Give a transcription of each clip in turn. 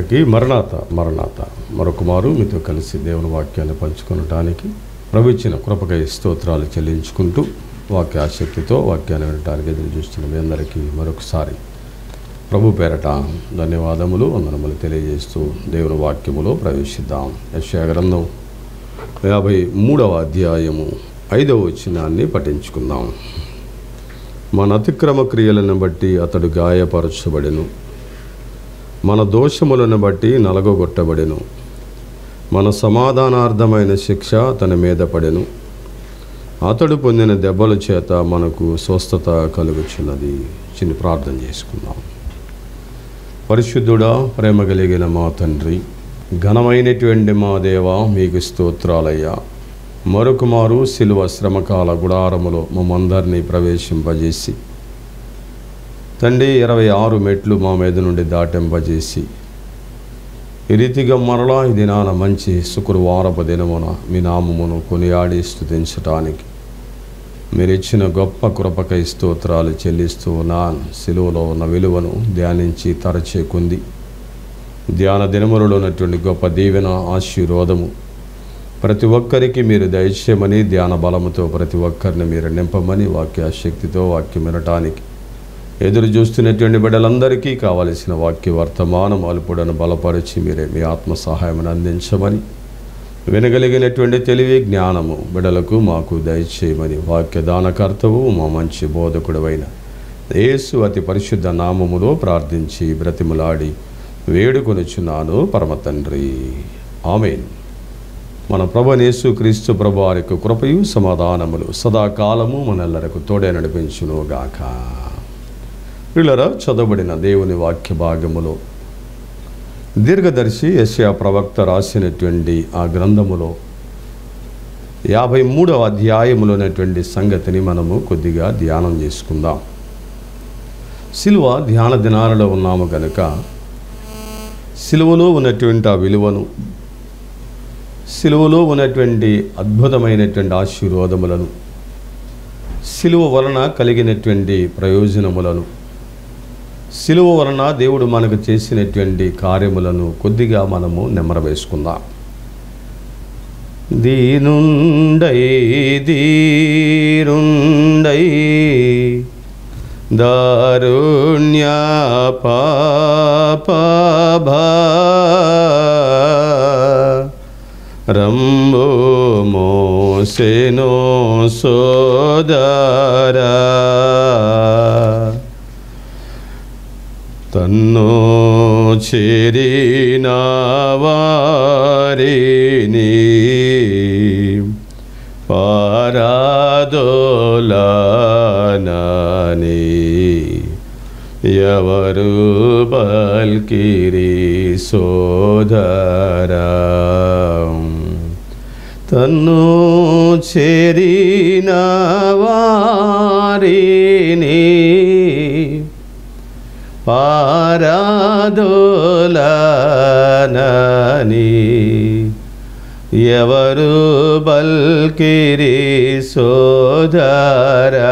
అందరికీ మరణాత మరణాత మరొక మారు మీతో కలిసి దేవుని వాక్యాన్ని పంచుకొనటానికి ప్రవిచ్చిన కృపకై స్తోత్రాలు చెల్లించుకుంటూ వాక్య ఆసక్తితో వాక్యాన్ని వినటానికి ఎదురు చూస్తున్న మీ అందరికీ మరొకసారి ప్రభు పేరట ధన్యవాదములు వందనములు తెలియజేస్తూ దేవుని వాక్యములో ప్రవేశిద్దాం యశ్యా గ్రంథం యాభై మూడవ అధ్యాయము ఐదవ వచనాన్ని పఠించుకుందాం మన అతిక్రమ క్రియలను బట్టి అతడు గాయపరచబడెను మన దోషములను బట్టి నలగొట్టబడెను మన సమాధానార్థమైన శిక్ష తన మీద పడెను అతడు పొందిన దెబ్బల చేత మనకు స్వస్థత కలుగుచున్నది చిన్న ప్రార్థన చేసుకుందాం పరిశుద్ధుడా ప్రేమ కలిగిన మా తండ్రి ఘనమైనటువంటి మా దేవ మీకు స్తోత్రాలయ్యా మరొక మారు శిలువ శ్రమకాల గుడారములో మమ్మందరినీ ప్రవేశింపజేసి తండ్రి ఇరవై ఆరు మెట్లు మా మీద నుండి దాటింపజేసి ఈ రీతిగా మరలా ఈ దినాన మంచి శుక్రవారపు దినమున మీ నామమును కొనియాడి స్థుతించటానికి మీరు ఇచ్చిన గొప్ప కృపకై స్తోత్రాలు చెల్లిస్తూ ఉన్నాను సిలువలో ఉన్న విలువను ధ్యానించి తరచేకుంది ధ్యాన దినములలో ఉన్నటువంటి గొప్ప దీవెన ఆశీర్వాదము ప్రతి ఒక్కరికి మీరు దయచేయమని ధ్యాన బలముతో ప్రతి ఒక్కరిని మీరు నింపమని వాక్య శక్తితో వాక్యం వినటానికి ఎదురు చూస్తున్నటువంటి బిడ్డలందరికీ కావలసిన వాక్య వర్తమానం అల్పుడను బలపరిచి మీరే మీ ఆత్మ సహాయం అందించమని వినగలిగినటువంటి తెలివి జ్ఞానము బిడలకు మాకు దయచేయమని వాక్య దానకర్తవు మా మంచి బోధకుడవైన యేసు అతి పరిశుద్ధ నామములో ప్రార్థించి బ్రతిములాడి వేడుకొనుచున్నాను పరమ తండ్రి ఆమెన్ మన ప్రభనేసు క్రీస్తు ప్రభు వారికి కృపయు సమాధానములు సదాకాలము మనెల్లరకు తోడే నడిపించునుగాక వీళ్ళరా చదవబడిన దేవుని వాక్య భాగములో దీర్ఘదర్శి యశ్యా ప్రవక్త రాసినటువంటి ఆ గ్రంథములో యాభై మూడవ అధ్యాయములోనటువంటి సంగతిని మనము కొద్దిగా ధ్యానం చేసుకుందాం సిలువ ధ్యాన దినాలలో ఉన్నాము కనుక సిలువలో ఉన్నటువంటి ఆ విలువను సిలువలో ఉన్నటువంటి అద్భుతమైనటువంటి ఆశీర్వాదములను సిలువ వలన కలిగినటువంటి ప్రయోజనములను సిలువ వలన దేవుడు మనకు చేసినటువంటి కార్యములను కొద్దిగా మనము నెమరవేసుకుందాం దీనుండై దీరుండై దారుణ్య పాపభా రంబో మోసెనో సోదరా తన్నో చేరిన వారిని పారాదోలానని ఎవరు బల్కిరి సోదరా తన్ను చేరిన వారిని పారాదోలనని ఎవరు బల్కిరి సోదరా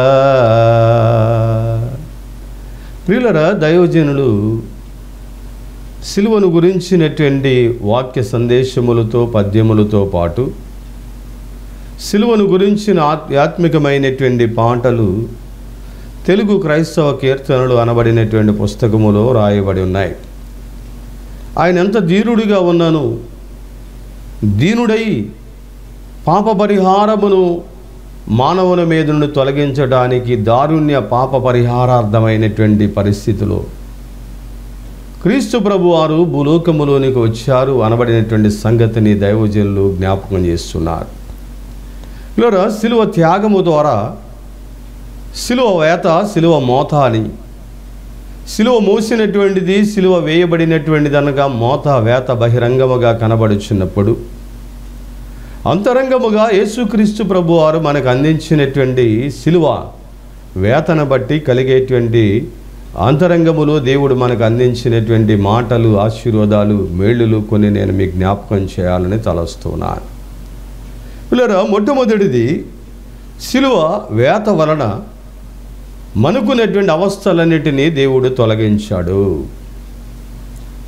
ప్రియులరా దైవజనులు సిలువను గురించినటువంటి వాక్య సందేశములతో పద్యములతో పాటు సిలువను గురించిన ఆధ్యాత్మికమైనటువంటి పాటలు తెలుగు క్రైస్తవ కీర్తనలు అనబడినటువంటి పుస్తకములో రాయబడి ఉన్నాయి ఆయన ఎంత ధీరుడిగా ఉన్నాను దీనుడై పాప పరిహారమును మానవుల మీద నుండి తొలగించడానికి దారుణ్య పాప పరిహారార్థమైనటువంటి పరిస్థితిలో క్రీస్తు ప్రభు వారు భూలోకములోనికి వచ్చారు అనబడినటువంటి సంగతిని దైవజనులు జ్ఞాపకం చేస్తున్నారు ఇలా శిలువ త్యాగము ద్వారా శిలువ వేత శిలువ మోత అని శిలువ మోసినటువంటిది శిలువ వేయబడినటువంటిది అనగా మోత వేత బహిరంగముగా కనబడుచున్నప్పుడు అంతరంగముగా యేసుక్రీస్తు ప్రభు వారు మనకు అందించినటువంటి శిలువ వేతన బట్టి కలిగేటువంటి అంతరంగములో దేవుడు మనకు అందించినటువంటి మాటలు ఆశీర్వాదాలు మేళ్ళులు కొన్ని నేను మీకు జ్ఞాపకం చేయాలని తలస్తున్నాను పిల్లరా మొట్టమొదటిది శిలువ వేత వలన మనకున్నటువంటి అవస్థలన్నిటినీ దేవుడు తొలగించాడు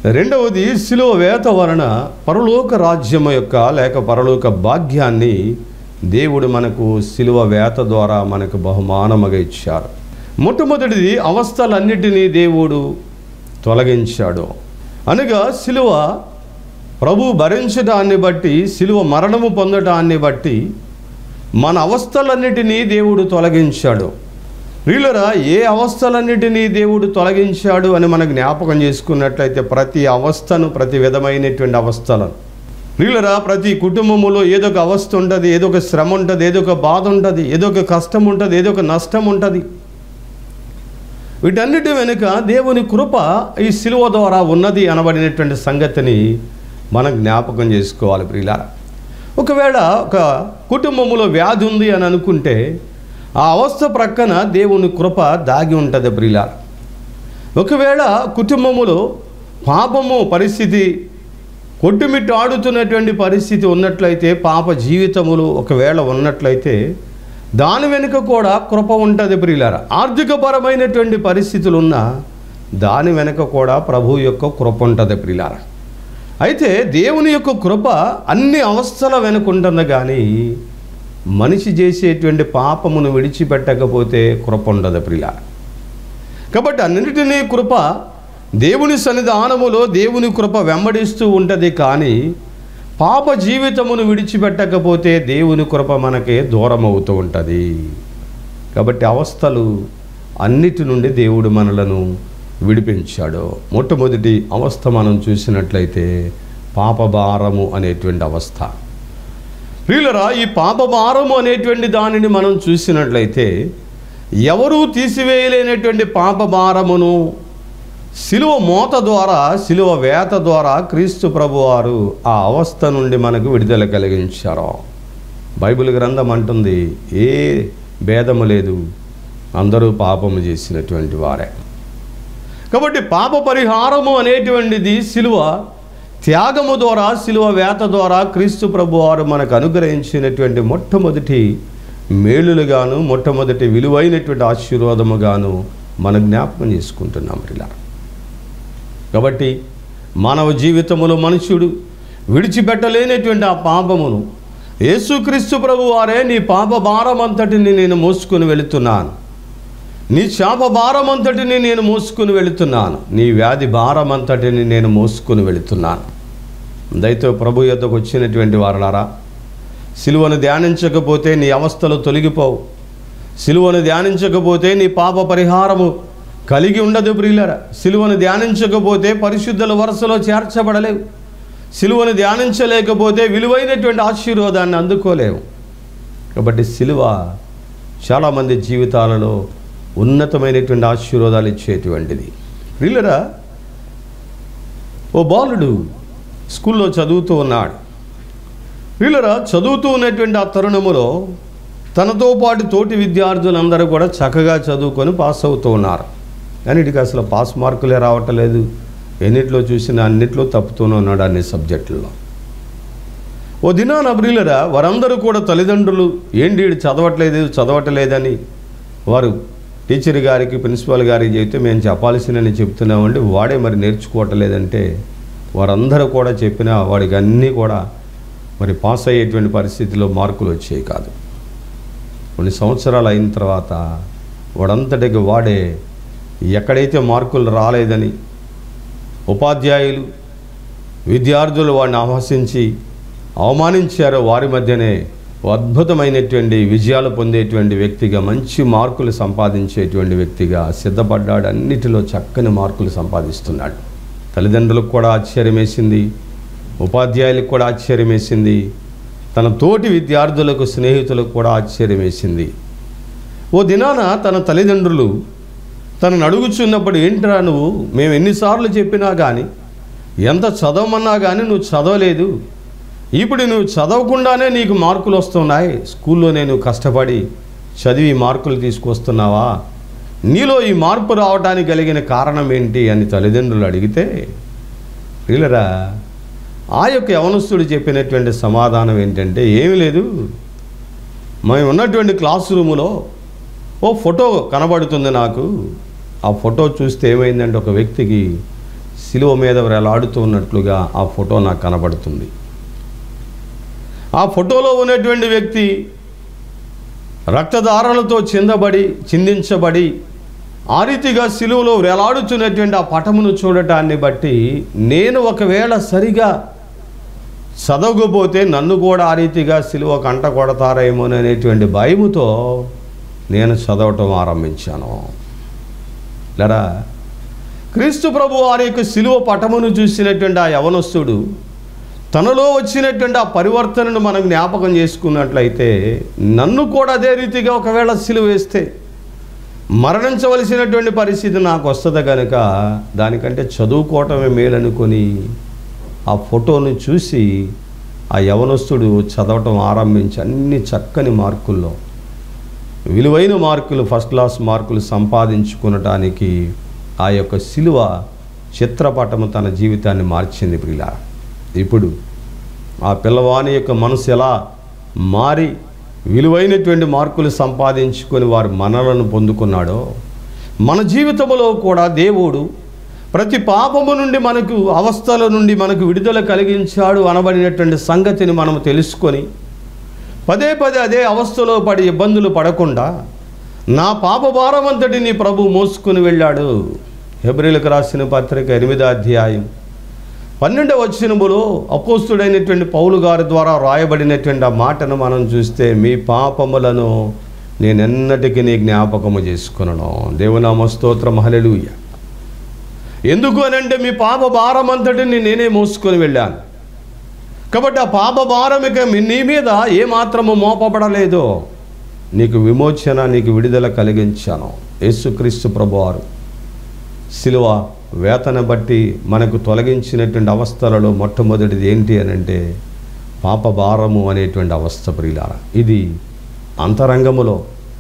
రెండవది శిలువ వేత వలన పరలోక రాజ్యం యొక్క లేక పరలోక భాగ్యాన్ని దేవుడు మనకు శిలువ వేత ద్వారా మనకు బహుమానముగా ఇచ్చారు మొట్టమొదటిది అవస్థలన్నిటినీ దేవుడు తొలగించాడు అనగా శిలువ ప్రభు భరించడాన్ని బట్టి శిలువ మరణము పొందడాన్ని బట్టి మన అవస్థలన్నిటినీ దేవుడు తొలగించాడు వీళ్ళరా ఏ అవస్థలన్నిటినీ దేవుడు తొలగించాడు అని మనం జ్ఞాపకం చేసుకున్నట్లయితే ప్రతి అవస్థను ప్రతి విధమైనటువంటి అవస్థలను వీళ్ళరా ప్రతి కుటుంబములో ఏదో ఒక అవస్థ ఉంటుంది ఏదో ఒక శ్రమ ఉంటుంది ఏదో ఒక బాధ ఉంటుంది ఏదో ఒక కష్టం ఉంటుంది ఏదో ఒక నష్టం ఉంటుంది వీటన్నిటి వెనుక దేవుని కృప ఈ శిలువ ద్వారా ఉన్నది అనబడినటువంటి సంగతిని మనం జ్ఞాపకం చేసుకోవాలి ప్రియులారా ఒకవేళ ఒక కుటుంబములో వ్యాధి ఉంది అని అనుకుంటే ఆ అవస్థ ప్రక్కన దేవుని కృప దాగి ఉంటుంది ప్రియులారా ఒకవేళ కుటుంబములో పాపము పరిస్థితి కొట్టుమిట్టాడుతున్నటువంటి పరిస్థితి ఉన్నట్లయితే పాప జీవితములు ఒకవేళ ఉన్నట్లయితే దాని వెనుక కూడా కృప ఉంటుంది ప్రియులార ఆర్థికపరమైనటువంటి పరిస్థితులు ఉన్నా దాని వెనుక కూడా ప్రభు యొక్క కృప ఉంటుంది ప్రియులార అయితే దేవుని యొక్క కృప అన్ని అవస్థల వెనుక ఉంటుంది కానీ మనిషి చేసేటువంటి పాపమును విడిచిపెట్టకపోతే కృప ఉండదు ప్రియులార కాబట్టి అన్నింటినీ కృప దేవుని సన్నిధానములో దేవుని కృప వెంబడిస్తూ ఉంటుంది కానీ పాప జీవితమును విడిచిపెట్టకపోతే దేవుని కృప మనకి దూరం అవుతూ ఉంటుంది కాబట్టి అవస్థలు అన్నిటి నుండి దేవుడు మనలను విడిపించాడు మొట్టమొదటి అవస్థ మనం చూసినట్లయితే పాపభారము అనేటువంటి అవస్థ ప్రియులరా ఈ పాపభారము అనేటువంటి దానిని మనం చూసినట్లయితే ఎవరూ తీసివేయలేనటువంటి పాపభారమును శిలువ మోత ద్వారా శిలువ వేత ద్వారా క్రీస్తు ప్రభువారు ఆ అవస్థ నుండి మనకు విడుదల కలిగించారు బైబిల్ గ్రంథం అంటుంది ఏ భేదము లేదు అందరూ పాపము చేసినటువంటి వారే కాబట్టి పాప పరిహారము అనేటువంటిది శిలువ త్యాగము ద్వారా శిలువ వేత ద్వారా క్రీస్తు ప్రభువారు మనకు అనుగ్రహించినటువంటి మొట్టమొదటి మేలులుగాను మొట్టమొదటి విలువైనటువంటి ఆశీర్వాదముగాను మన జ్ఞాపకం చేసుకుంటున్నాం ఇలా కాబట్టి మానవ జీవితంలో మనుషుడు విడిచిపెట్టలేనటువంటి ఆ పాపమును యేసుక్రీస్తు ప్రభు వారే నీ పాప భారమంతటిని నేను మోసుకుని వెళుతున్నాను నీ శాప భారమంతటిని నేను మోసుకుని వెళుతున్నాను నీ వ్యాధి భారమంతటిని నేను మోసుకుని వెళుతున్నాను దయతో ప్రభు యొద్దకు వచ్చినటువంటి వారలారా సిలువను ధ్యానించకపోతే నీ అవస్థలు తొలగిపోవు సిలువను ధ్యానించకపోతే నీ పాప పరిహారము కలిగి ఉండదు ప్రియులరా సిలువను ధ్యానించకపోతే పరిశుద్ధుల వరుసలో చేర్చబడలేవు సిలువను ధ్యానించలేకపోతే విలువైనటువంటి ఆశీర్వాదాన్ని అందుకోలేవు కాబట్టి సిలువ చాలామంది జీవితాలలో ఉన్నతమైనటువంటి ఆశీర్వాదాలు ఇచ్చేటువంటిది ప్రియులరా ఓ బాలుడు స్కూల్లో చదువుతూ ఉన్నాడు వీళ్ళరా చదువుతూ ఉన్నటువంటి ఆ తరుణములో తనతో పాటు తోటి విద్యార్థులందరూ కూడా చక్కగా చదువుకొని పాస్ అవుతూ ఉన్నారు కానీ ఇటుకి అసలు పాస్ మార్కులే రావట్లేదు ఎన్నిట్లో చూసినా అన్నిట్లో తప్పుతూనే ఉన్నాడు అన్ని సబ్జెక్టుల్లో ఓ దినాన అబ్రిలరా వారందరూ కూడా తల్లిదండ్రులు ఏంటి వీడు చదవట్లేదు చదవట్లేదని వారు టీచర్ గారికి ప్రిన్సిపాల్ గారికి చెబితే మేము చెప్పాల్సినని చెప్తున్నామండి వాడే మరి నేర్చుకోవట్లేదంటే వారందరూ కూడా చెప్పినా వాడికి అన్నీ కూడా మరి పాస్ అయ్యేటువంటి పరిస్థితిలో మార్కులు వచ్చాయి కాదు కొన్ని సంవత్సరాలు అయిన తర్వాత వాడంతటికి వాడే ఎక్కడైతే మార్కులు రాలేదని ఉపాధ్యాయులు విద్యార్థులు వాడిని ఆహ్వాసించి అవమానించారో వారి మధ్యనే ఓ అద్భుతమైనటువంటి విజయాలు పొందేటువంటి వ్యక్తిగా మంచి మార్కులు సంపాదించేటువంటి వ్యక్తిగా సిద్ధపడ్డాడు అన్నిటిలో చక్కని మార్కులు సంపాదిస్తున్నాడు తల్లిదండ్రులకు కూడా ఆశ్చర్యం వేసింది ఉపాధ్యాయులకు కూడా ఆశ్చర్యం వేసింది తన తోటి విద్యార్థులకు స్నేహితులకు కూడా ఆశ్చర్యం వేసింది ఓ దినాన తన తల్లిదండ్రులు తనను అడుగుచున్నప్పుడు ఏంట్రా నువ్వు మేము ఎన్నిసార్లు చెప్పినా కానీ ఎంత చదవమన్నా కానీ నువ్వు చదవలేదు ఇప్పుడు నువ్వు చదవకుండానే నీకు మార్కులు వస్తున్నాయి స్కూల్లో నేను కష్టపడి చదివి మార్కులు తీసుకొస్తున్నావా నీలో ఈ మార్పు రావడానికి కలిగిన కారణం ఏంటి అని తల్లిదండ్రులు అడిగితే వీళ్ళరా ఆ యొక్క యవనస్తుడు చెప్పినటువంటి సమాధానం ఏంటంటే ఏమీ లేదు మేము ఉన్నటువంటి క్లాస్ రూములో ఓ ఫోటో కనబడుతుంది నాకు ఆ ఫోటో చూస్తే ఏమైందంటే ఒక వ్యక్తికి సిలువ మీద వేలాడుతూ ఉన్నట్లుగా ఆ ఫోటో నాకు కనబడుతుంది ఆ ఫోటోలో ఉన్నటువంటి వ్యక్తి రక్తధారలతో చిందబడి చిందించబడి ఆ రీతిగా సిలువలో వేలాడుతున్నటువంటి ఆ పటమును చూడటాన్ని బట్టి నేను ఒకవేళ సరిగా చదవకపోతే నన్ను కూడా ఆ రీతిగా సిలువ కంట కొడతారేమోననేటువంటి భయముతో నేను చదవటం ఆరంభించాను లేరా క్రీస్తు ప్రభు వారి యొక్క సిలువ పటమును చూసినటువంటి ఆ యవనస్తుడు తనలో వచ్చినటువంటి ఆ పరివర్తనను మనం జ్ఞాపకం చేసుకున్నట్లయితే నన్ను కూడా అదే రీతిగా ఒకవేళ సిలువ వేస్తే మరణించవలసినటువంటి పరిస్థితి నాకు వస్తుంది కనుక దానికంటే చదువుకోవటమే మేలనుకొని ఆ ఫోటోను చూసి ఆ యవనస్తుడు చదవటం ఆరంభించి అన్ని చక్కని మార్కుల్లో విలువైన మార్కులు ఫస్ట్ క్లాస్ మార్కులు సంపాదించుకునటానికి ఆ యొక్క శిలువ చిత్రపటము తన జీవితాన్ని మార్చింది ప్రిలా ఇప్పుడు ఆ పిల్లవాని యొక్క మనసు ఎలా మారి విలువైనటువంటి మార్కులు సంపాదించుకొని వారి మనలను పొందుకున్నాడో మన జీవితంలో కూడా దేవుడు ప్రతి పాపము నుండి మనకు అవస్థల నుండి మనకు విడుదల కలిగించాడు అనబడినటువంటి సంగతిని మనం తెలుసుకొని పదే పదే అదే అవస్థలో పడి ఇబ్బందులు పడకుండా నా పాప భారమంతటిని ప్రభు మోసుకుని వెళ్ళాడు హెబ్రిలకు రాసిన పత్రిక ఎనిమిదో అధ్యాయం పన్నెండవ వచనములో అపోస్తుడైనటువంటి పౌలు గారి ద్వారా రాయబడినటువంటి ఆ మాటను మనం చూస్తే మీ పాపములను నేనెన్నటికీ నీ జ్ఞాపకము చేసుకున్నాను దేవునామ స్తోత్రం హల్లెలూయ ఎందుకు అనంటే మీ పాప భారమంతటిని నేనే మోసుకొని వెళ్ళాను కాబట్టి ఆ పాప భారం ఇక మీ- నీ మీద ఏమాత్రము మోపబడలేదు నీకు విమోచన నీకు విడుదల కలిగించాను యేసుక్రీస్తు ప్రభువారు శిలువ వేతన బట్టి మనకు తొలగించినటువంటి అవస్థలలో మొట్టమొదటిది ఏంటి అని అంటే పాప భారము అనేటువంటి అవస్థ ప్రియులార ఇది అంతరంగములో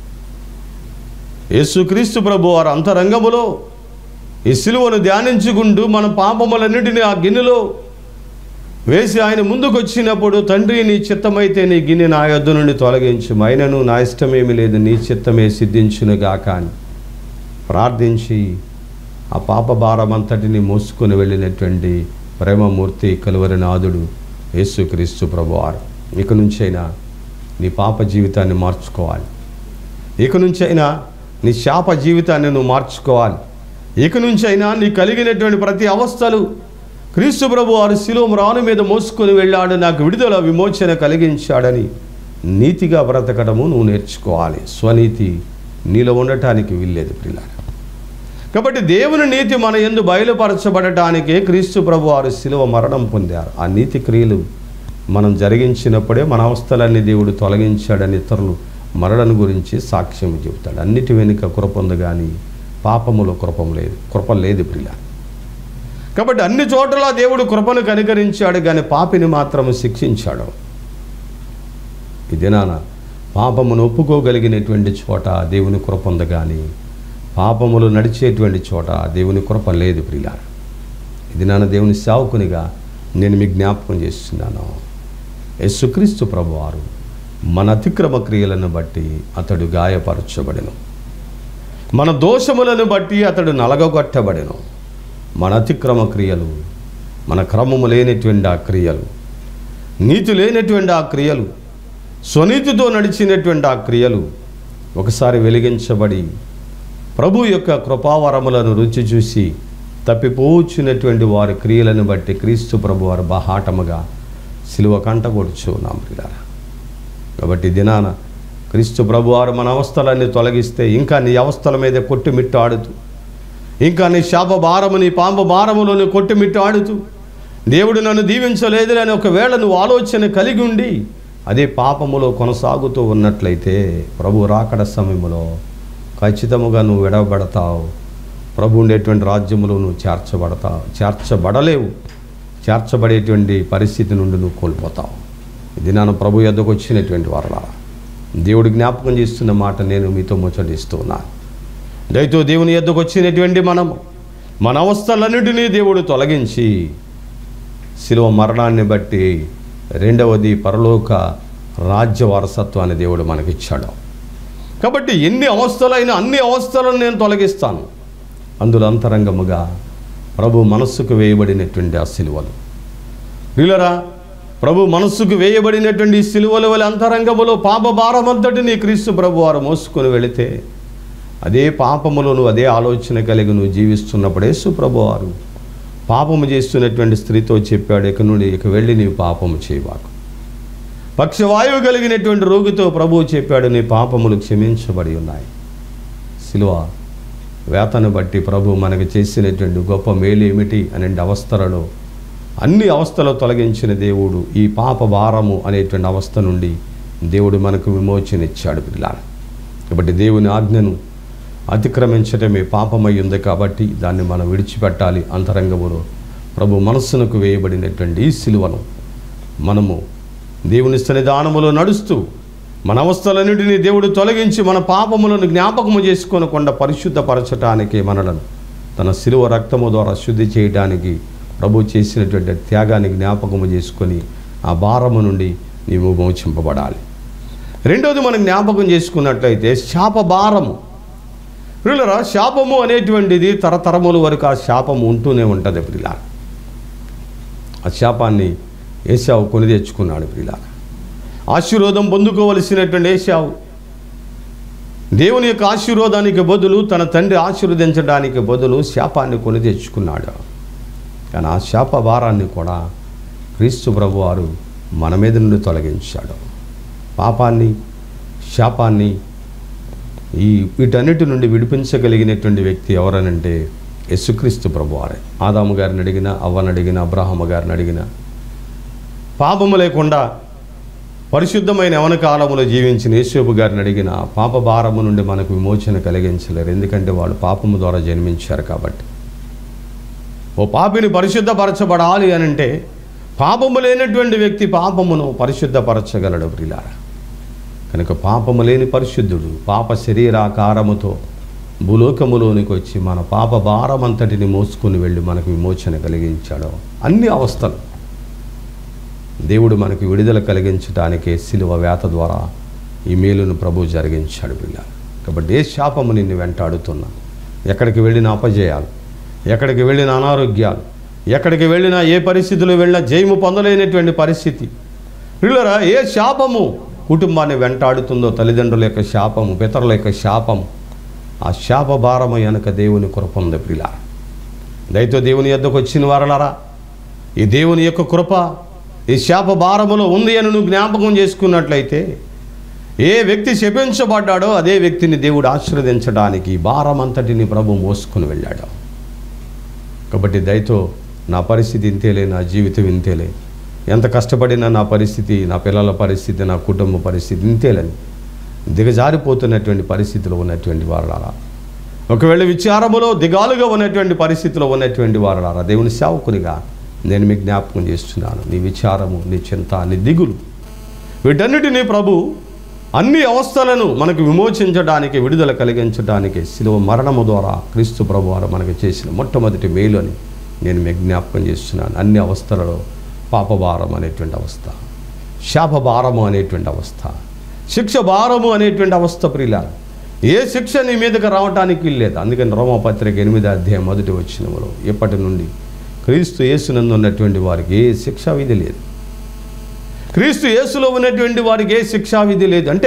యేసుక్రీస్తు ప్రభు వారు అంతరంగములో ఈ సిలువను ధ్యానించుకుంటూ మన పాపములన్నిటిని ఆ గిన్నెలో వేసి ఆయన ముందుకు వచ్చినప్పుడు తండ్రి నీ చిత్తమైతే నీ గిన్నె నా యొద్ద నుండి తొలగించు అయినను నా ఇష్టమేమి లేదు నీ చిత్తమే సిద్ధించునుగాక అని ప్రార్థించి ఆ పాప భారమంతటిని మోసుకొని వెళ్ళినటువంటి ప్రేమమూర్తి కలువరి నాథుడు యేసుక్రీస్తు ప్రభువారు ఇక నుంచైనా నీ పాప జీవితాన్ని మార్చుకోవాలి ఇక నుంచైనా నీ శాప జీవితాన్ని నువ్వు మార్చుకోవాలి ఇక నుంచైనా నీ కలిగినటువంటి ప్రతి అవస్థలు క్రీస్తు ప్రభు వారు శిలోం రాను మీద మోసుకొని వెళ్ళాడు నాకు విడుదల విమోచన కలిగించాడని నీతిగా బ్రతకడము నువ్వు నేర్చుకోవాలి స్వనీతి నీలో ఉండటానికి వీల్లేదు పిల్లాడు కాబట్టి దేవుని నీతి మన ఎందు బయలుపరచబడటానికే క్రీస్తు ప్రభు వారు శిలువ మరణం పొందారు ఆ నీతి క్రియలు మనం జరిగించినప్పుడే మన అవస్థలన్నీ దేవుడు తొలగించాడని ఇతరులు మరణం గురించి సాక్ష్యం చెబుతాడు అన్నిటి వెనుక కృప ఉంది కానీ పాపములో కృపం లేదు కృప లేదు ప్రియ కాబట్టి అన్ని చోట్ల దేవుడు కృపను కనికరించాడు కానీ పాపిని మాత్రం శిక్షించాడు ఈ దినాన పాపమును ఒప్పుకోగలిగినటువంటి చోట దేవుని కృప ఉంది కానీ పాపములు నడిచేటువంటి చోట దేవుని కృప లేదు ప్రియ ఇది నాన్న దేవుని సేవకునిగా నేను మీ జ్ఞాపకం చేస్తున్నాను యేసుక్రీస్తు ప్రభువారు మన అతిక్రమ క్రియలను బట్టి అతడు గాయపరచబడెను మన దోషములను బట్టి అతడు నలగొట్టబడెను మన అతిక్రమ క్రియలు మన క్రమము లేనటువంటి ఆ క్రియలు నీతి లేనటువంటి ఆ క్రియలు స్వనీతితో నడిచినటువంటి ఆ క్రియలు ఒకసారి వెలిగించబడి ప్రభు యొక్క కృపావరములను రుచి చూసి తప్పిపోచున్నటువంటి వారి క్రియలను బట్టి క్రీస్తు ప్రభు వారు బహాటముగా సిలువ కంటగొడుచు ఉన్నాం ప్రియులారా కాబట్టి ఈ దినాన క్రీస్తు ప్రభు వారు మన అవస్థలన్నీ తొలగిస్తే ఇంకా నీ అవస్థల మీద కొట్టుమిట్టాడుతూ ఇంకా నీ శాప భారము నీ పాంప భారములను కొట్టుమిట్టాడుతూ దేవుడు నన్ను దీవించలేదు అని ఒకవేళ నువ్వు ఆలోచన కలిగి ఉండి అదే పాపములో కొనసాగుతూ ఉన్నట్లయితే ప్రభు రాకడ సమయంలో ఖచ్చితముగా నువ్వు విడవబడతావు ప్రభు ఉండేటువంటి రాజ్యములో నువ్వు చేర్చబడతావు చేర్చబడలేవు చేర్చబడేటువంటి పరిస్థితి నుండి నువ్వు కోల్పోతావు ఇది నాన్న ప్రభు ఎద్దకు వచ్చినటువంటి వారలా దేవుడు జ్ఞాపకం చేస్తున్న మాట నేను మీతో ముచ్చటిస్తూ ఉన్నాను దయతో దేవుని ఎద్దకు వచ్చినటువంటి మనము మన అవస్థలన్నిటినీ దేవుడు తొలగించి శిలువ మరణాన్ని బట్టి రెండవది పరలోక రాజ్య వారసత్వాన్ని దేవుడు మనకిచ్చాడు కాబట్టి ఎన్ని అవస్థలైనా అన్ని అవస్థలను నేను తొలగిస్తాను అందులో అంతరంగముగా ప్రభు మనస్సుకు వేయబడినటువంటి ఆ సిలువలు ప్రియులరా ప్రభు మనస్సుకు వేయబడినటువంటి ఈ సిలువల వల్ల అంతరంగములో పాప భారమంతటిని క్రీస్తు ప్రభు వారు మోసుకొని వెళితే అదే పాపములను అదే ఆలోచన కలిగి నువ్వు జీవిస్తున్నప్పుడు యేసు ప్రభు వారు పాపము చేస్తున్నటువంటి స్త్రీతో చెప్పాడు ఇక నుండి ఇక వెళ్ళి నీవు పాపము చేయవాకు పక్షవాయువు కలిగినటువంటి రోగితో ప్రభువు చెప్పాడు నీ పాపములు క్షమించబడి ఉన్నాయి సిలువ వేతను బట్టి ప్రభు మనకు చేసినటువంటి గొప్ప మేలు ఏమిటి అనే అవస్థలలో అన్ని అవస్థలు తొలగించిన దేవుడు ఈ పాప భారము అనేటువంటి అవస్థ నుండి దేవుడు మనకు విమోచన ఇచ్చాడు పిల్లలు కాబట్టి దేవుని ఆజ్ఞను అతిక్రమించటమే పాపమై ఉంది కాబట్టి దాన్ని మనం విడిచిపెట్టాలి అంతరంగములో ప్రభు మనస్సునకు వేయబడినటువంటి ఈ సిలువను మనము దేవుని సన్నిధానములో నడుస్తూ మన అవస్థలన్నింటినీ దేవుడు తొలగించి మన పాపములను జ్ఞాపకము చేసుకోనకుండా పరిశుద్ధపరచటానికి మనలను తన శిలువ రక్తము ద్వారా శుద్ధి చేయడానికి ప్రభు చేసినటువంటి త్యాగాన్ని జ్ఞాపకము చేసుకొని ఆ భారము నుండి నీవు మోచింపబడాలి రెండోది మనం జ్ఞాపకం చేసుకున్నట్లయితే శాప భారము ప్రియులరా శాపము అనేటువంటిది తరతరముల వరకు ఆ శాపము ఉంటూనే ఉంటుంది ప్రియుల ఆ శాపాన్ని ఏసావు కొని తెచ్చుకున్నాడు ప్రియుల ఆశీర్వాదం పొందుకోవలసినటువంటి ఏసావు దేవుని యొక్క ఆశీర్వాదానికి బదులు తన తండ్రి ఆశీర్వదించడానికి బదులు శాపాన్ని కొని తెచ్చుకున్నాడు కానీ ఆ శాప భారాన్ని కూడా క్రీస్తు ప్రభు వారు మన మీద నుండి తొలగించాడు పాపాన్ని శాపాన్ని ఈ వీటన్నిటి నుండి విడిపించగలిగినటువంటి వ్యక్తి ఎవరనంటే యేసుక్రీస్తు ప్రభువారే ఆదాము గారిని అడిగిన అవ్వని అడిగిన అబ్రాహమ్మ గారిని అడిగిన పాపము లేకుండా పరిశుద్ధమైన యవన కాలములో జీవించిన యేసేపు గారిని అడిగిన పాప భారము నుండి మనకు విమోచన కలిగించలేరు ఎందుకంటే వాళ్ళు పాపము ద్వారా జన్మించారు కాబట్టి ఓ పాపిని పరిశుద్ధపరచబడాలి అని అంటే పాపము లేనటువంటి వ్యక్తి పాపమును పరిశుద్ధపరచగలడు ప్రిలారా కనుక పాపము లేని పరిశుద్ధుడు పాప శరీరాకారముతో భూలోకములోనికి వచ్చి మన పాప భారమంతటిని మోసుకొని వెళ్ళి మనకు విమోచన కలిగించాడు అన్ని అవస్థలు దేవుడు మనకు విడుదల కలిగించడానికే శిలువ వేత ద్వారా ఈ మేలును ప్రభు జరిగించాడు పిల్ల కాబట్టి ఏ శాపము నిన్ను వెంటాడుతున్నా ఎక్కడికి వెళ్ళిన అపజయాలు ఎక్కడికి వెళ్ళిన అనారోగ్యాలు ఎక్కడికి వెళ్ళినా ఏ పరిస్థితిలో వెళ్ళినా జయము పొందలేనటువంటి పరిస్థితి పిల్లరా ఏ శాపము కుటుంబాన్ని వెంటాడుతుందో తల్లిదండ్రుల యొక్క శాపము పితరుల యొక్క శాపము ఆ శాప భారము వెనక దేవుని కృప ఉంది ప్రిలా దయతో దేవుని యొద్దకు వచ్చిన వారలారా ఈ దేవుని యొక్క కృప ఈ శాప భారములో ఉంది అని నువ్వు జ్ఞాపకం చేసుకున్నట్లయితే ఏ వ్యక్తి శపించబడ్డాడో అదే వ్యక్తిని దేవుడు ఆశీర్వదించడానికి ఈ భారం అంతటిని ప్రభు మోసుకుని వెళ్ళాడు కాబట్టి దయతో నా పరిస్థితి ఇంతేలే నా జీవితం ఇంతేలే ఎంత కష్టపడినా నా పరిస్థితి నా పిల్లల పరిస్థితి నా కుటుంబ పరిస్థితి ఇంతేలని దిగజారిపోతున్నటువంటి పరిస్థితిలో ఉన్నటువంటి వారలారా ఒకవేళ విచారములో దిగాలుగా ఉన్నటువంటి పరిస్థితిలో ఉన్నటువంటి వారలారా దేవుని సేవకునిగా నేను మీకు జ్ఞాపకం చేస్తున్నాను నీ విచారము నీ చింత నీ దిగులు వీటన్నిటినీ ప్రభు అన్ని అవస్థలను మనకు విమోచించడానికి విడుదల కలిగించడానికి శిలువ మరణము ద్వారా క్రీస్తు ప్రభు వారు మనకు చేసిన మొట్టమొదటి మేలు అని నేను మీకు జ్ఞాపకం చేస్తున్నాను అన్ని అవస్థలలో పాపభారం అనేటువంటి అవస్థ శాపభారము అనేటువంటి అవస్థ శిక్ష భారము అనేటువంటి అవస్థ ప్రియుల ఏ శిక్ష నీ మీదకి రావటానికి లేదు అందుకని రోమపత్రిక ఎనిమిది అధ్యాయం మొదటి వచ్చినములో ఇప్పటి నుండి క్రీస్తు యేసునందు ఉన్నటువంటి వారికి ఏ శిక్షా విధి లేదు క్రీస్తు యేసులో ఉన్నటువంటి వారికి ఏ శిక్షా విధి లేదు అంటే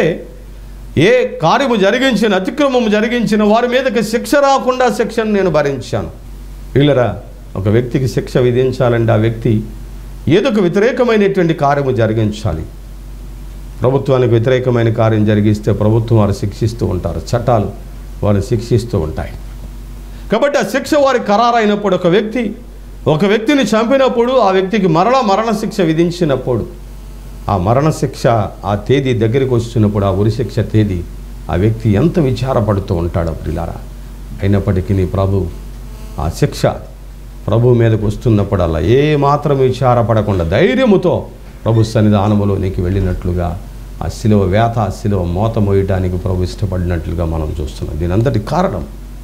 ఏ కార్యము జరిగించిన అతిక్రమము జరిగించిన వారి మీదకి శిక్ష రాకుండా శిక్షను నేను భరించాను వీళ్ళరా ఒక వ్యక్తికి శిక్ష విధించాలంటే ఆ వ్యక్తి ఏదో ఒక వ్యతిరేకమైనటువంటి కార్యము జరిగించాలి ప్రభుత్వానికి వ్యతిరేకమైన కార్యం జరిగిస్తే ప్రభుత్వం వారు శిక్షిస్తూ ఉంటారు చట్టాలు వారు శిక్షిస్తూ ఉంటాయి కాబట్టి ఆ శిక్ష వారి ఖరారైనప్పుడు ఒక వ్యక్తి ఒక వ్యక్తిని చంపినప్పుడు ఆ వ్యక్తికి మరణ మరణ శిక్ష విధించినప్పుడు ఆ మరణ శిక్ష ఆ తేదీ దగ్గరికి వస్తున్నప్పుడు ఆ ఉరిశిక్ష తేదీ ఆ వ్యక్తి ఎంత విచారపడుతూ ఉంటాడో ప్రిలారా అయినప్పటికీ నీ ప్రభు ఆ శిక్ష ప్రభు మీదకు వస్తున్నప్పుడల్లా ఏ మాత్రం విచారపడకుండా ధైర్యముతో ప్రభు సన్నిధానములో నీకు వెళ్ళినట్లుగా ఆ శిలువ వేత ఆ శిలువ మోత మోయటానికి ప్రభు ఇష్టపడినట్లుగా మనం చూస్తున్నాం దీని అంతటి కారణం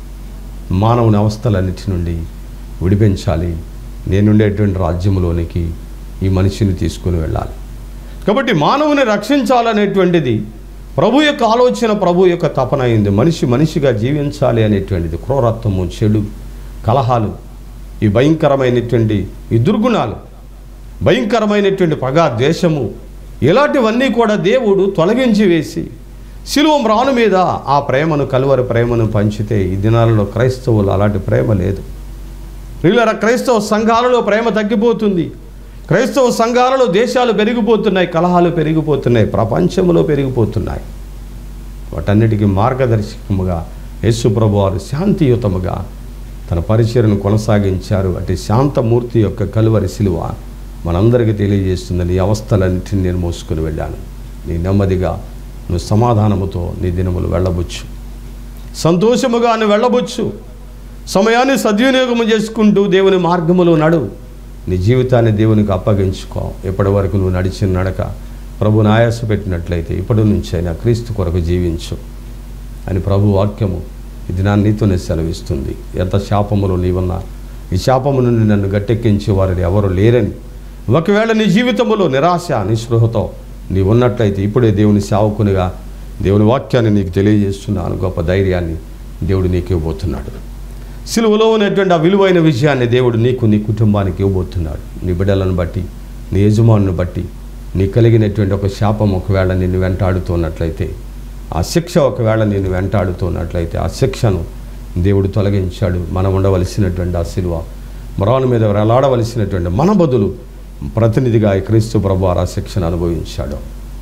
మానవుని అవస్థలన్నిటి నుండి విడిపించాలి నేనుండేటువంటి రాజ్యములోనికి ఈ మనిషిని తీసుకుని వెళ్ళాలి కాబట్టి మానవుని రక్షించాలనేటువంటిది ప్రభు యొక్క ఆలోచన ప్రభు యొక్క తపన అయింది మనిషి మనిషిగా జీవించాలి అనేటువంటిది క్రూరత్వము చెడు కలహాలు ఈ భయంకరమైనటువంటి ఈ దుర్గుణాలు భయంకరమైనటువంటి పగ ద్వేషము ఇలాంటివన్నీ కూడా దేవుడు తొలగించి వేసి శిలువ మ్రాను మీద ఆ ప్రేమను కలువరి ప్రేమను పంచితే ఈ దినాలలో క్రైస్తవులు అలాంటి ప్రేమ లేదు వీళ్ళ క్రైస్తవ సంఘాలలో ప్రేమ తగ్గిపోతుంది క్రైస్తవ సంఘాలలో దేశాలు పెరిగిపోతున్నాయి కలహాలు పెరిగిపోతున్నాయి ప్రపంచంలో పెరిగిపోతున్నాయి వాటన్నిటికీ మార్గదర్శకముగా యేసుప్రభు వారు శాంతియుతముగా తన పరిచయను కొనసాగించారు అటు శాంతమూర్తి యొక్క కలువరి శిలువ మనందరికీ తెలియజేస్తుందని ఈ అవస్థలన్నింటినీ నేను మోసుకుని వెళ్ళాను నీ నెమ్మదిగా నువ్వు సమాధానముతో నీ దినములు వెళ్ళబుచ్చు సంతోషముగా నువ్వు వెళ్ళబుచ్చు సమయాన్ని సద్వినియోగం చేసుకుంటూ దేవుని మార్గములో నడు నీ జీవితాన్ని దేవునికి అప్పగించుకో ఎప్పటి వరకు నువ్వు నడిచిన నడక ప్రభు నాయాస పెట్టినట్లయితే ఇప్పటి నుంచైనా క్రీస్తు కొరకు జీవించు అని ప్రభు వాక్యము ఇది నా నీతోనే సెలవిస్తుంది ఎంత శాపములో నీవున్నా ఈ శాపము నుండి నన్ను గట్టెక్కించే వారిని ఎవరు లేరని ఒకవేళ నీ జీవితంలో నిరాశ నిస్పృహతో నీ ఉన్నట్లయితే ఇప్పుడే దేవుని సేవకునిగా దేవుని వాక్యాన్ని నీకు తెలియజేస్తున్నాను గొప్ప ధైర్యాన్ని దేవుడు నీకు ఇవ్వబోతున్నాడు సిలువలో ఉన్నటువంటి ఆ విలువైన విజయాన్ని దేవుడు నీకు నీ కుటుంబానికి ఇవ్వబోతున్నాడు నీ బిడ్డలను బట్టి నీ యజమానుని బట్టి నీ కలిగినటువంటి ఒక శాపం ఒకవేళ నిన్ను వెంటాడుతున్నట్లయితే ఆ శిక్ష ఒకవేళ నిన్ను వెంటాడుతున్నట్లయితే ఆ శిక్షను దేవుడు తొలగించాడు మనం ఉండవలసినటువంటి ఆ సిలువ మరాను మీద వేలాడవలసినటువంటి మన బదులు ప్రతినిధిగా ఈ క్రీస్తు ప్రభు ఆ శిక్షను అనుభవించాడు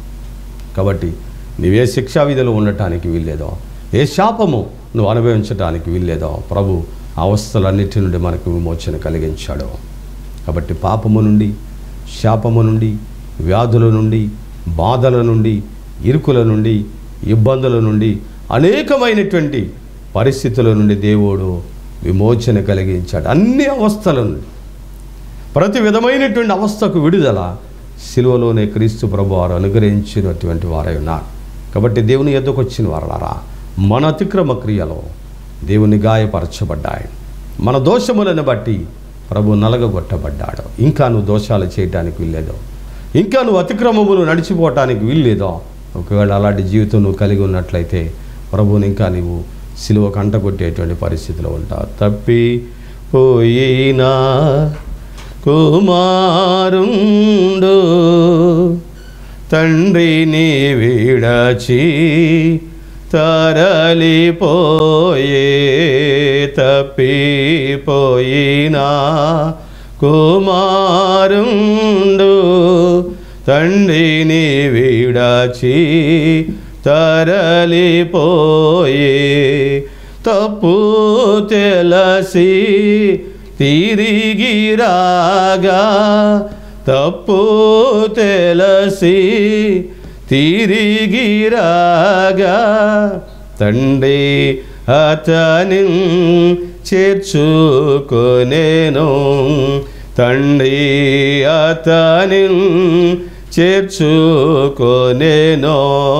కాబట్టి నీవే శిక్షా విధిలో ఉండటానికి వీల్లేదో ఏ శాపము నువ్వు అనుభవించడానికి వీల్లేదో ప్రభు ఆ అవస్థలన్నిటి నుండి మనకు విమోచన కలిగించాడు కాబట్టి పాపము నుండి శాపము నుండి వ్యాధుల నుండి బాధల నుండి ఇరుకుల నుండి ఇబ్బందుల నుండి అనేకమైనటువంటి పరిస్థితుల నుండి దేవుడు విమోచన కలిగించాడు అన్ని అవస్థల నుండి ప్రతి విధమైనటువంటి అవస్థకు విడుదల సిలువలోనే క్రీస్తు ప్రభు వారు అనుగ్రహించినటువంటి వారై ఉన్నారు కాబట్టి దేవుని ఎద్దకు వచ్చిన వారలారా మన అతిక్రమ క్రియలో దేవుని గాయపరచబడ్డాయి మన దోషములను బట్టి ప్రభు నలగగొట్టబడ్డాడు ఇంకా నువ్వు దోషాలు చేయటానికి వీల్లేదో ఇంకా నువ్వు అతిక్రమములు నడిచిపోవటానికి వీల్లేదో ఒకవేళ అలాంటి జీవితం నువ్వు కలిగి ఉన్నట్లయితే ప్రభువుని ఇంకా నీవు సిలువ కంటగొట్టేటువంటి పరిస్థితిలో ఉంటావు తప్పి పోయినా కుమారుండు తండ్రిని విడచి తరలిపోయే తప్పిపోయినా కుమారుండు తండ్రిని విడచి తరలిపోయే తప్పు తెలసి తిరిగి రాగా తప్పు తెలసి తిరిగి రాగా తండ్రి అతని చేర్చుకొనేను తండ్రి అతని చేర్చుకొనేను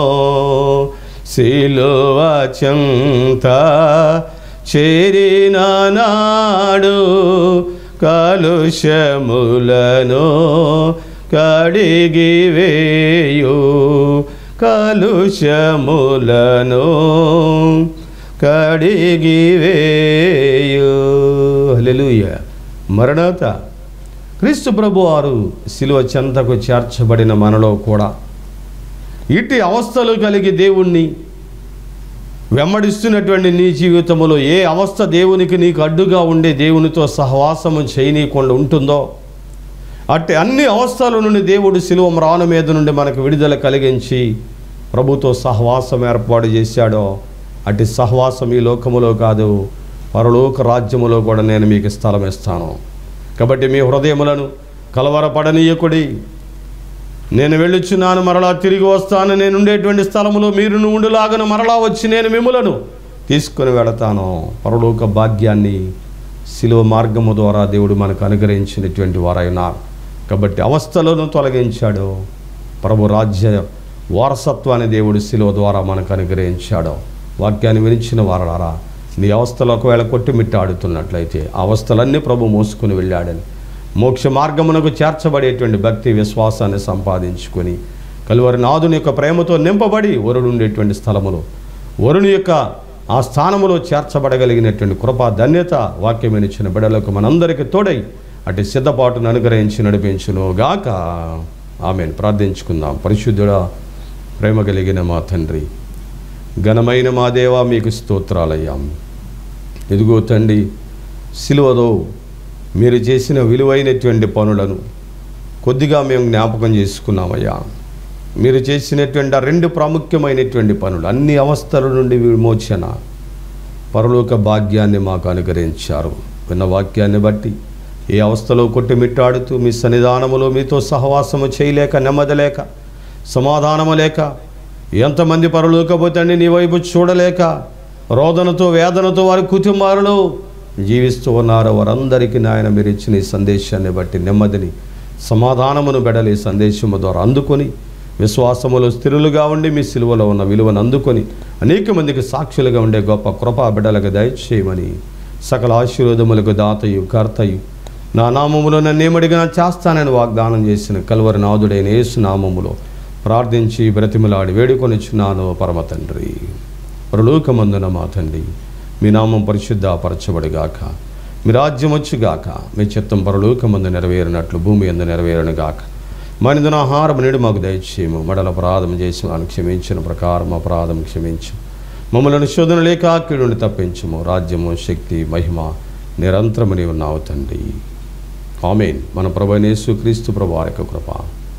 సిలువ చెంత చేరిన నాడు కలుషములను కడిగి వేయు కలుషములను కడిగి వేయు హల్లెలూయ మరణత క్రీస్తు ప్రభు వారు శిలువ చెంతకు చేర్చబడిన మనలో కూడా ఇట్టి అవస్థలు కలిగి దేవుణ్ణి వెంబడిస్తున్నటువంటి నీ జీవితంలో ఏ అవస్థ దేవునికి నీకు అడ్డుగా ఉండే దేవునితో సహవాసము చేయనీయకుండా ఉంటుందో అట్టి అన్ని అవస్థల నుండి దేవుడు శిలువ మ్రాను మీద నుండి మనకు విడుదల కలిగించి ప్రభుతో సహవాసం ఏర్పాటు చేశాడో అట్టి సహవాసం ఈ లోకములో కాదు పరలోక రాజ్యములో కూడా నేను మీకు స్థలం ఇస్తాను కాబట్టి మీ హృదయములను కలవరపడనీయకుడి నేను వెళ్ళుచున్నాను మరలా తిరిగి వస్తాను నేను ఉండేటువంటి స్థలములో మీరు ఉండులాగను మరలా వచ్చి నేను మిమ్ములను తీసుకొని వెళతాను పరలోక భాగ్యాన్ని శిలువ మార్గము ద్వారా దేవుడు మనకు అనుగ్రహించినటువంటి వారైనారు కాబట్టి అవస్థలను తొలగించాడు ప్రభు రాజ్య వారసత్వాన్ని దేవుడు శిలువ ద్వారా మనకు అనుగ్రహించాడు వాక్యాన్ని వినిచిన వారారా నీ అవస్థలు ఒకవేళ కొట్టుమిట్టాడుతున్నట్లయితే ఆ అవస్థలన్నీ ప్రభు మోసుకుని వెళ్ళాడని మోక్ష మార్గమునకు చేర్చబడేటువంటి భక్తి విశ్వాసాన్ని సంపాదించుకొని కలువరి నాదుని యొక్క ప్రేమతో నింపబడి వరుడు ఉండేటువంటి స్థలములో వరుని యొక్క ఆ స్థానములో చేర్చబడగలిగినటువంటి కృపా ధన్యత వాక్యమైన ఇచ్చిన బిడలకు మనందరికీ తోడై అటు సిద్ధపాటును అనుగ్రహించి నడిపించును గాక ఆమెను ప్రార్థించుకుందాం పరిశుద్ధుడా ప్రేమ కలిగిన మా తండ్రి ఘనమైన మా దేవా మీకు స్తోత్రాలయ్యాం ఇదిగో తండ్రి సిలువలో మీరు చేసిన విలువైనటువంటి పనులను కొద్దిగా మేము జ్ఞాపకం చేసుకున్నామయ్యా మీరు చేసినటువంటి ఆ రెండు ప్రాముఖ్యమైనటువంటి పనులు అన్ని అవస్థల నుండి విమోచన పరలోక భాగ్యాన్ని మాకు అనుగ్రహించారు విన్న వాక్యాన్ని బట్టి ఏ అవస్థలో కొట్టుమిట్టాడుతూ మీ సన్నిధానములో మీతో సహవాసము చేయలేక నెమ్మదలేక సమాధానము లేక ఎంతమంది పరలోకపోతండి నీ వైపు చూడలేక రోదనతో వేదనతో వారి కుటుంబాలలో జీవిస్తూ ఉన్నారో వారందరికీ నాయన మీరు ఇచ్చిన ఈ సందేశాన్ని బట్టి నెమ్మదిని సమాధానమును బెడలి సందేశము ద్వారా అందుకొని విశ్వాసములో స్థిరులుగా ఉండి మీ సిలువలో ఉన్న విలువను అందుకొని అనేక మందికి సాక్షులుగా ఉండే గొప్ప కృపా బిడ్డలకు దయచేయమని సకల ఆశీర్వాదములకు దాతయు కర్తయు నా నామములో నన్ను ఏమడిగినా చేస్తానని వాగ్దానం చేసిన కల్వరి నాదుడైన యేసు నామములో ప్రార్థించి బ్రతిమలాడి వేడుకొనిచున్నాను పరమ తండ్రి పరలోకమందున మా తండ్రి మీ నామం పరిశుద్ధపరచబడిగాక మీ రాజ్యం వచ్చుగాక మీ చిత్తం పరలోకమందు నెరవేరినట్లు భూమి ఎందు నెరవేరను గాక మనిదిన ఆహారం నేడు మాకు దయచేయము మడల అపరాధం చేసి వారిని క్షమించిన ప్రకారం అపరాధం క్షమించు మమ్మల్ని శోధన లేక కీడుని తప్పించము రాజ్యము శక్తి మహిమ నిరంతరము నీవు ఉన్నావు తండ్రి ఆమెన్ మన ప్రభు యేసు క్రీస్తు ప్రభు వారి యొక్క కృప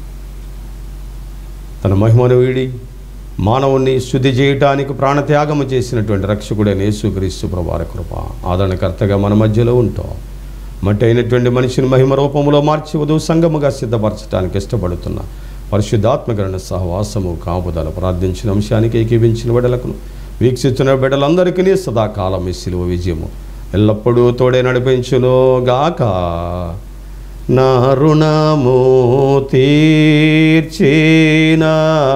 తన మహిమను వీడి మానవుణ్ణి శుద్ధి చేయటానికి ప్రాణత్యాగము చేసినటువంటి రక్షకుడైన యేసుక్రీస్తు ప్రభార కృప ఆదరణకర్తగా మన మధ్యలో ఉంటాం మట్టి అయినటువంటి మనిషిని మహిమ రూపంలో మార్చి వధువు సంగముగా సిద్ధపరచడానికి ఇష్టపడుతున్న పరిశుద్ధాత్మకరణ సహవాసము కాపుదల ప్రార్థించిన అంశానికి ఏకీభించిన బిడ్డలకు వీక్షిస్తున్న బిడ్డలందరికీ సదాకాలం ఈ సిలువ విజయము ఎల్లప్పుడూ తోడే నడిపించును గాక నా రుణము తీర్చినా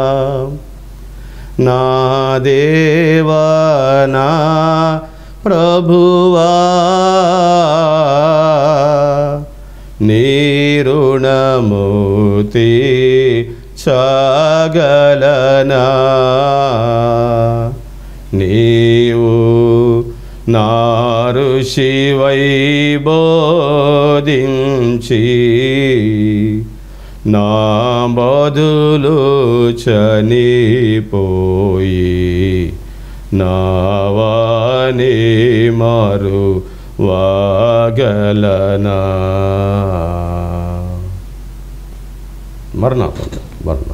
నా దేవా నా ప్రభువా నీరుణమూతి చగలనా నీవు నారు శివై బోధించి నా బదులు చనిపోయి నావాని మారు వాగలనా మరణాపండి మరణ